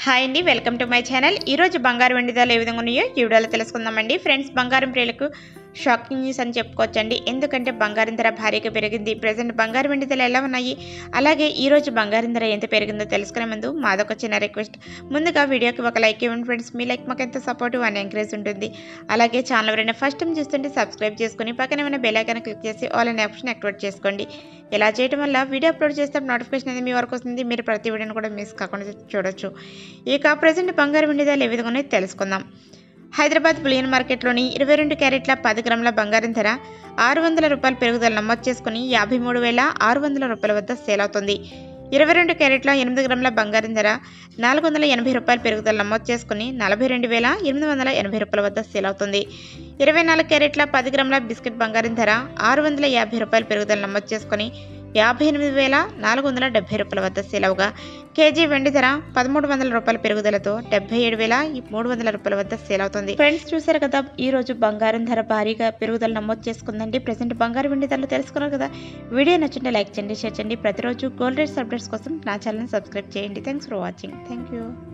hi అండి welcome to my channel ఈరోజు బంగారు వెండి ధరలు ఏ విధంగా ఉన్నాయో ఈ వీడియోలో తెలుసుకుందామండి ఫ్రెండ్స్ బంగారం ప్రియులకు షాకింగ్ న్యూస్ అని చెప్పుకోవచ్చండి ఎందుకంటే బంగారం ధర భారీగా పెరిగింది ప్రజెంట్ బంగారు వెండి ధరలు ఎలా ఉన్నాయి అలాగే ఈ రోజు బంగారం ధర ఎంత పెరిగిందో తెలుసుకునే ముందు మాదొక చిన్న రిక్వెస్ట్ ముందుగా వీడియోకి ఒక లైక్ ఇవ్వండి ఫ్రెండ్స్ మీ లైక్ మాకు ఎంత సపోర్టివ్ అని ఎంకరేజ్ ఉంటుంది అలాగే ఛానల్ ఎవరైనా ఫస్ట్ టైం చూస్తుంటే సబ్స్క్రైబ్ చేసుకుని పక్కన ఏమైనా బెల్ ఐకాన్ క్లిక్ చేసి ఆల్ అనే ఆప్షన్ యాక్టివేట్ చేసుకోండి ఇలా చేయడం వల్ల వీడియో అప్లోడ్ చేస్తే నోటిఫికేషన్ అనేది మీ వరకు వస్తుంది మీరు ప్రతి వీడియోని కూడా మిస్ కాకుండా చూడొచ్చు ఇక ప్రజెంట్ బంగారు వెండి ధరలు ఏ విధంగా ఉన్నాయో తెలుసుకుందాం హైదరాబాద్ బులియన్ మార్కెట్లోని ఇరవై రెండు క్యారెట్ల పది గ్రాముల బంగారం ధర ఆరు వందల రూపాయల పెరుగుదల నమోదు చేసుకుని యాభై మూడు వేల ఆరు వందల రూపాయల వద్ద సేల్ అవుతుంది ఇరవై రెండు క్యారెట్ల ఎనిమిది గ్రాముల బంగారం ధర నాలుగు వందల ఎనభై రూపాయల పెరుగుదల నమోదు చేసుకుని నలభై రెండు వేల ఎనిమిది వందల ఎనభై రూపాయల వద్ద సేల్ అవుతుంది ఇరవై నాలుగు క్యారెట్ల పది గ్రాముల బిస్కెట్ బంగారం ధర ఆరు వందల యాభై రూపాయల పెరుగుదల నమోదు చేసుకుని యాభై ఎనిమిది వేల నాలుగు వందల డెబ్బై రూపాయల వద్ద సేల్ అవగా కేజీ వెండి ధర పదమూడు వందల రూపాయల పెరుగుదలతో డెబ్బై ఏడు వేల మూడు వందల రూపాయల వద్ద సేల్ అవుతుంది ఫ్రెండ్స్ చూసారు కదా ఈ రోజు బంగారం ధర భారీగా పెరుగుదల నమోదు చేసుకుందండి ప్రజెంట్ బంగారు వెండి ధరలు తెలుసుకున్నారు కదా వీడియో నచ్చింటే లైక్ చేయండి షేర్ చేయండి ప్రతిరోజు గోల్డ్ రేట్స్ అప్డేట్స్ కోసం నా ఛానల్ని సబ్స్క్రైబ్ చేయండి thanks for watching thank you